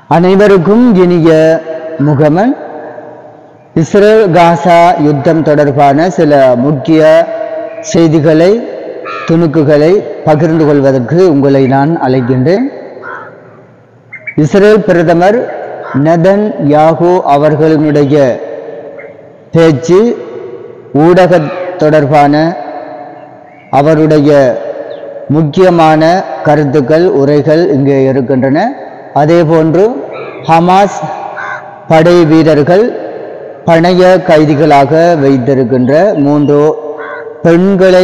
அனைவருக்கும் இனிய முகமன் Israel Gaza யுத்தம் தொடர்பான சில முக்கிய செய்திகளை துணுக்குகளை பகிர்ந்து கொள்வதற்கு உங்களை நான் அழைக்கின்றேன் இஸ்ரேல் பிரதமர் நதன் யாகு அவர்களுடைய பேச்சு ஊடக தொடர்பான அவருடைய முக்கியமான கருத்துக்கள் உரைகள் இங்கே இருக்கின்றன அதேபோன்று ஹமாஸ் படை வீரர்கள் பணைய கைதிகளாக வைத்திருக்கின்ற மூன்று பெண்களை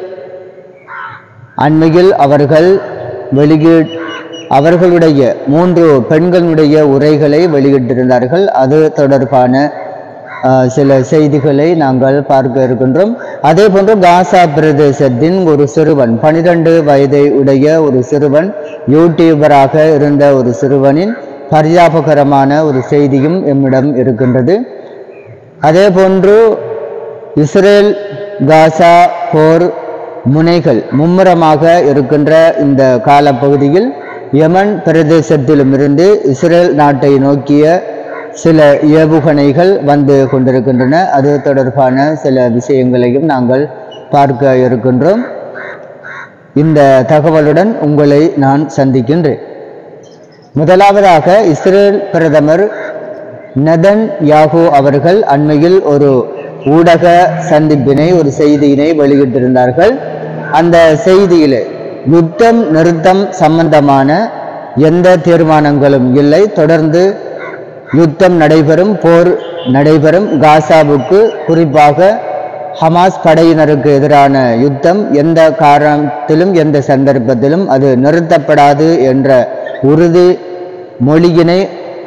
அண்மையில் அவர்கள் வெளியிட அவர்களுடைய மூன்று பெண்களுடைய உரைகளை வெளியிட்டிருந்தார்கள் அது தொடர்பான அஹ், சில செய்திகளை நாங்கள் பார்க்க இருக்கின்றோம் அதே போன்று காசா பிரதேசத்தின் ஒரு சிறுவன் பனிரெண்டு வயதை உடைய ஒரு சிறுவன் யூடியூபராக இருந்த ஒரு சிறுவனின் பரிதாபகரமான ஒரு செய்தியும் எம்மிடம் இருக்கின்றது அதே போன்று இஸ்ரேல் காசா போர் முனைகள் மும்முரமாக இருக்கின்ற இந்த காலப்பகுதியில் யமன் பிரதேசத்திலும் இருந்து இஸ்ரேல் நாட்டை நோக்கிய சில ஏவுகணைகள் வந்து கொண்டிருக்கின்றன அது தொடர்பான சில விஷயங்களையும் நாங்கள் பார்க்க இருக்கின்றோம் இந்த தகவலுடன் உங்களை நான் சந்திக்கின்றேன் முதலாவதாக இஸ்ரேல் பிரதமர் நதன் யாகு அவர்கள் அண்மையில் ஒரு ஊடக சந்திப்பினை ஒரு செய்தியினை வெளியிட்டிருந்தார்கள் அந்த செய்தியிலே யுத்தம் நிறுத்தம் சம்பந்தமான எந்த தீர்மானங்களும் இல்லை தொடர்ந்து யுத்தம் நடைபெறும் போர் நடைபெறும் காசாவுக்கு குறிப்பாக ஹமாஸ் படையினருக்கு எதிரான யுத்தம் எந்த காரணத்திலும் எந்த சந்தர்ப்பத்திலும் அது நிறுத்தப்படாது என்ற உறுதி மொழியினை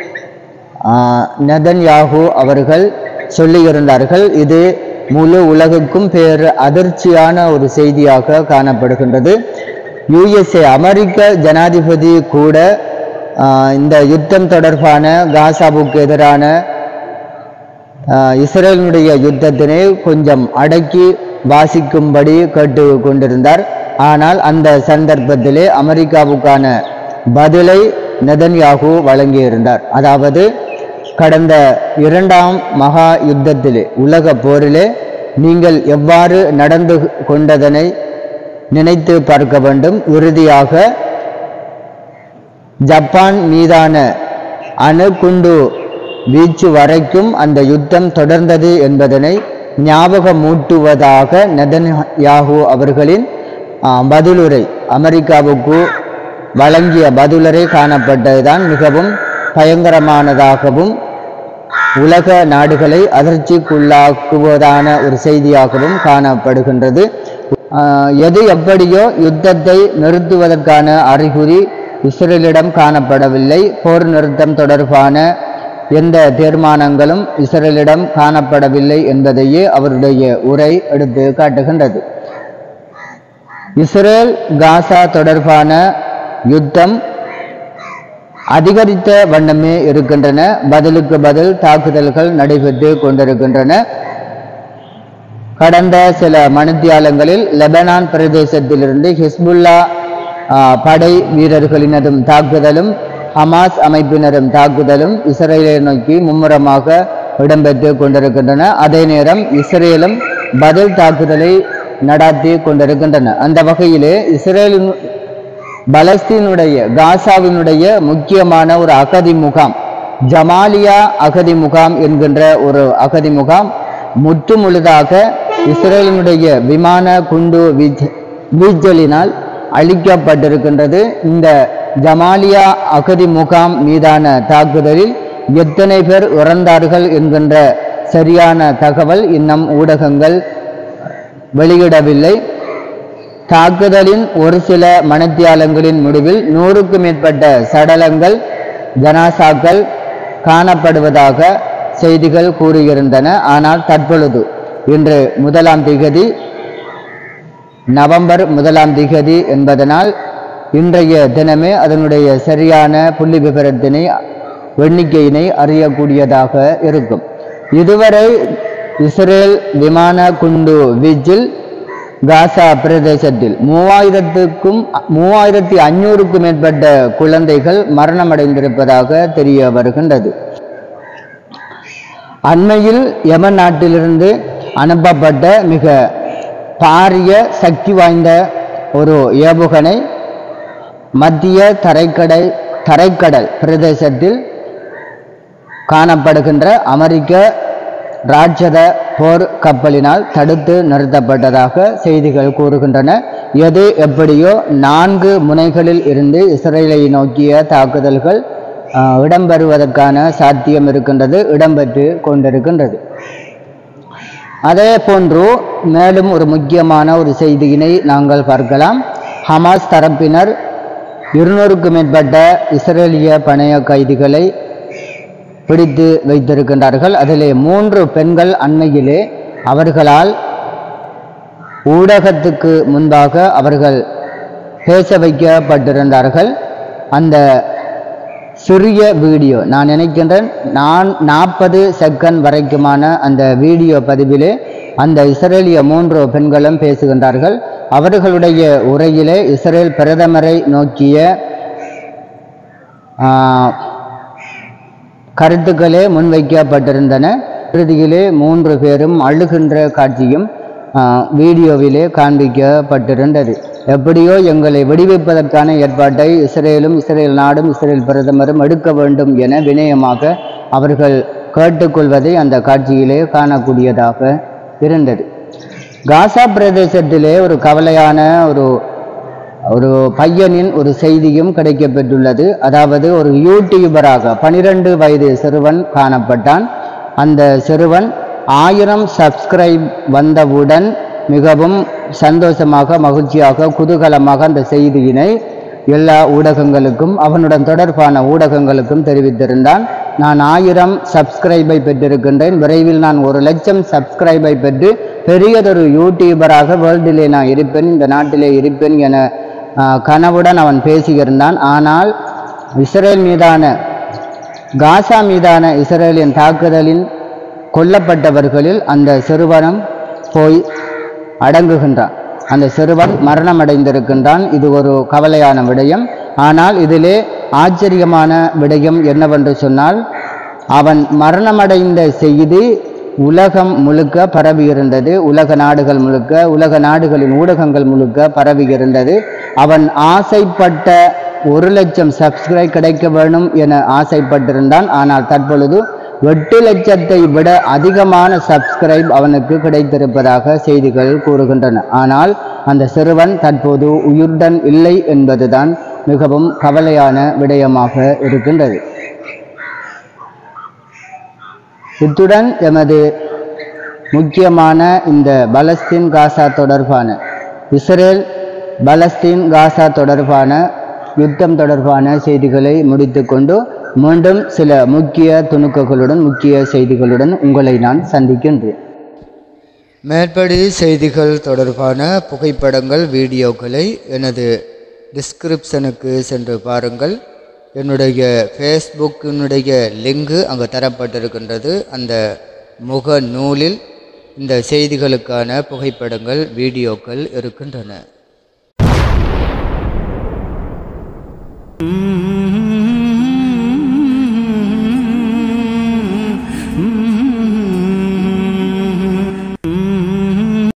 நதன்யாகு அவர்கள் சொல்லியிருந்தார்கள் இது முழு உலகுக்கும் பேர் அதிர்ச்சியான ஒரு செய்தியாக காணப்படுகின்றது யுஎஸ்ஏ அமெரிக்க ஜனாதிபதி கூட ஆஹ், இந்த யுத்தம் தொடர்பான காசாவுக்கு எதிரான ஆஹ், இஸ்ரேலினுடைய யுத்தத்தினை கொஞ்சம் அடக்கி வாசிக்கும்படி கேட்டு கொண்டிருந்தார் ஆனால் அந்த சந்தர்ப்பத்திலே அமெரிக்காவுக்கான பதிலை நெதன்யாகு வழங்கியிருந்தார் அதாவது கடந்த இரண்டாம் மகா யுத்தத்திலே உலக போரிலே நீங்கள் எவ்வாறு நடந்து கொண்டதனை நினைத்து பார்க்க வேண்டும் இறுதியாக ஜப்பான் மீதான அணுகுண்டு வீச்சு வரைக்கும் அந்த யுத்தம் தொடர்ந்தது என்பதனை ஞாபகமூட்டுவதாக நெதன்யாகு அவர்களின் ஆ, பதிலுரை அமெரிக்காவுக்கு வழங்கிய பதிலுரை காணப்பட்டதுதான் மிகவும் பயங்கரமானதாகவும் உலக நாடுகளை அதிர்ச்சிக்குள்ளாக்குவதான ஒரு செய்தியாகவும் காணப்படுகின்றது ஆஹ் எது எப்படியோ யுத்தத்தை நிறுத்துவதற்கான அறிகுறி இஸ்ரேலிடம் காணப்படவில்லை போர் நிறுத்தம் தொடர்பான எந்த தீர்மானங்களும் இஸ்ரேலிடம் காணப்படவில்லை என்பதையே அவருடைய உரை எடுத்து காட்டுகின்றது இஸ்ரேல் காசா தொடர்பான யுத்தம் அதிகரித்த வண்ணமே இருக்கின்றன பதிலுக்கு பதில் தாக்குதல்கள் நடைபெற்று கொண்டிருக்கின்றன கடந்த சில மணித்தியாலங்களில் லெபனான் பிரதேசத்திலிருந்து ஹிஸ்புல்லா ஆ, படை வீரர்களினதும் தாக்குதலும் ஹமாஸ் அமைப்பினரும் தாக்குதலும் இஸ்ரேலை நோக்கி மும்முரமாக இடம்பெற்று கொண்டிருக்கின்றன அதே நேரம் இஸ்ரேலும் பதில் தாக்குதலை நடாத்தி கொண்டிருக்கின்றன அந்த வகையிலே இஸ்ரேலின் பலஸ்தீனுடைய காசாவினுடைய முக்கியமான ஒரு அகதி முகாம் ஜமாலியா அகதி முகாம் என்கின்ற ஒரு அகதி முகாம் முற்று முழுதாக இஸ்ரேலினுடைய விமான குண்டு வீச் வீச்சலினால் அழிக்கப்பட்டிருக்கின்றது இந்த ஜமாலியா அகதி முகாம் மீதான தாக்குதலில் எத்தனை பேர் இறந்தார்கள் என்கின்ற சரியான தகவல் இன்னும் ஊடகங்கள் வெளியிடவில்லை தாக்குதலின் ஒரு சில மனத்தியாலங்களின் முடிவில் நூறுக்கு மேற்பட்ட சடலங்கள் ஜனாசாக்கள் காணப்படுவதாக செய்திகள் கூறியிருந்தன ஆனால் தற்பொழுது இன்று முதலாம் திகதி நவம்பர் முதலாம் திகதி என்பதனால் இன்றைய தினமே அதனுடைய சரியான புள்ளி விவரத்தினை எண்ணிக்கையினை அறியக்கூடியதாக இருக்கும் இதுவரை இஸ்ரேல் விமான குண்டு வீச்சில் காசா பிரதேசத்தில் மூவாயிரத்துக்கும் மூவாயிரத்தி ஐநூறுக்கும் மேற்பட்ட குழந்தைகள் மரணமடைந்திருப்பதாக தெரிய வருகின்றது அண்மையில் யமன் நாட்டிலிருந்து அனுப்பப்பட்ட மிக பாரிய சக்தி வாய்ந்த ஒரு ஏவுகணை மத்திய தரைக்கடை தரைக்கடல் பிரதேசத்தில் காணப்படுகின்ற அமெரிக்க ராட்சத போர் கப்பலினால் தடுத்து நிறுத்தப்பட்டதாக செய்திகள் கூறுகின்றன எது எப்படியோ நான்கு முனைகளில் இருந்து இஸ்ரேலை நோக்கிய தாக்குதல்கள் ஆஹ், இடம்பெறுவதற்கான சாத்தியம் இருக்கின்றது இடம்பெற்று கொண்டிருக்கின்றது அதே போன்று மேலும் ஒரு முக்கியமான ஒரு செய்தியினை நாங்கள் பார்க்கலாம் ஹமாஸ் தரப்பினர் இருநூறுக்கும் மேற்பட்ட இஸ்ரேலிய பணைய கைதிகளை பிடித்து வைத்திருக்கின்றார்கள் அதிலே மூன்று பெண்கள் அண்மையிலே அவர்களால் ஊடகத்துக்கு முன்பாக அவர்கள் பேச வைக்கப்பட்டிருந்தார்கள் அந்த சிறிய வீடியோ நான் நினைக்கின்றேன் நான் நாற்பது செகண்ட் வரைக்குமான அந்த வீடியோ பதிவிலே அந்த இஸ்ரேலிய மூன்று பெண்களும் பேசுகின்றார்கள் அவர்களுடைய உரையிலே இஸ்ரேல் பிரதமரை நோக்கிய ஆ, கருத்துக்களே முன்வைக்கப்பட்டிருந்தன இறுதியிலே மூன்று பேரும் அழுகின்ற காட்சியும் ஆ, வீடியோவிலே காண்பிக்கப்பட்டிருந்தது எப்படியோ எங்களை வெடிவைப்பதற்கான ஏற்பாட்டை இஸ்ரேலும் இஸ்ரேல் நாடும் இஸ்ரேல் பிரதமரும் எடுக்க வேண்டும் என வினயமாக அவர்கள் கேட்டுக்கொள்வதை அந்த காட்சியிலே காணக்கூடியதாக இருந்தது காசா பிரதேசத்திலே ஒரு கவலையான ஒரு ஒரு பையனின் ஒரு செய்தியும் கிடைக்கப்பெற்றுள்ளது அதாவது ஒரு யூடியூபராக பனிரெண்டு வயது சிறுவன் காணப்பட்டான் அந்த சிறுவன் ஆயிரம் சப்ஸ்கிரைப் வந்தவுடன் மிகவும் சந்தோஷமாக மகிழ்ச்சியாக குதூகலமாக அந்த செய்தியினை எல்லா ஊடகங்களுக்கும் அவனுடன் தொடர்பான ஊடகங்களுக்கும் தெரிவித்திருந்தான் நான் ஆயிரம் சப்ஸ்கிரைபை பெற்றிருக்கின்றேன் விரைவில் நான் ஒரு லட்சம் சப்ஸ்கிரைபை பெற்று பெரியதொரு யூடியூபராக வேர்ல்டிலே நான் இருப்பேன் இந்த நாட்டிலே இருப்பேன் என ஆ, கனவுடன் அவன் பேசியிருந்தான் ஆனால் இஸ்ரேல் மீதான காசா மீதான இஸ்ரேலின் தாக்குதலின் கொல்லப்பட்டவர்களில் அந்த சிறுவனும் போய் அடங்குகின்றான் அந்த சிறுவன் மரணமடைந்திருக்கின்றான் இது ஒரு கவலையான விடயம் ஆனால் இதிலே ஆச்சரியமான விடயம் என்னவென்று சொன்னால் அவன் மரணமடைந்த செய்தி உலகம் முழுக்க பரவி இருந்தது உலக நாடுகள் முழுக்க உலக நாடுகளின் ஊடகங்கள் முழுக்க பரவி இருந்தது அவன் ஆசைப்பட்ட ஒரு லட்சம் சப்ஸ்கிரைப் கிடைக்க வேணும் என ஆசைப்பட்டிருந்தான் ஆனால் தற்பொழுது எட்டு லட்சத்தை விட அதிகமான சப்ஸ்கிரைப் அவனுக்கு கிடைத்திருப்பதாக செய்திகள் கூறுகின்றன ஆனால் அந்த சிறுவன் தற்போது உயிருடன் இல்லை என்பதுதான் மிகவும் கவலையான விடயமாக இருக்கின்றது இத்துடன் எமது முக்கியமான இந்த பலஸ்தீன் காசா தொடர்பான இஸ்ரேல் பலஸ்தீன் காசா தொடர்பான யுத்தம் தொடர்பான செய்திகளை முடித்துக்கொண்டு மீண்டும் சில முக்கிய துணுக்குகளுடன் முக்கிய செய்திகளுடன் உங்களை நான் சந்திக்கின்றேன் மேற்படி செய்திகள் தொடர்பான புகைப்படங்கள் வீடியோக்களை எனது டிஸ்கிரிப்ஷனுக்கு சென்று பாருங்கள் என்னுடைய ஃபேஸ்புக்கினுடைய லிங்கு அங்கே தரப்பட்டிருக்கின்றது அந்த முக நூலில் இந்த செய்திகளுக்கான புகைப்படங்கள் வீடியோக்கள் இருக்கின்றன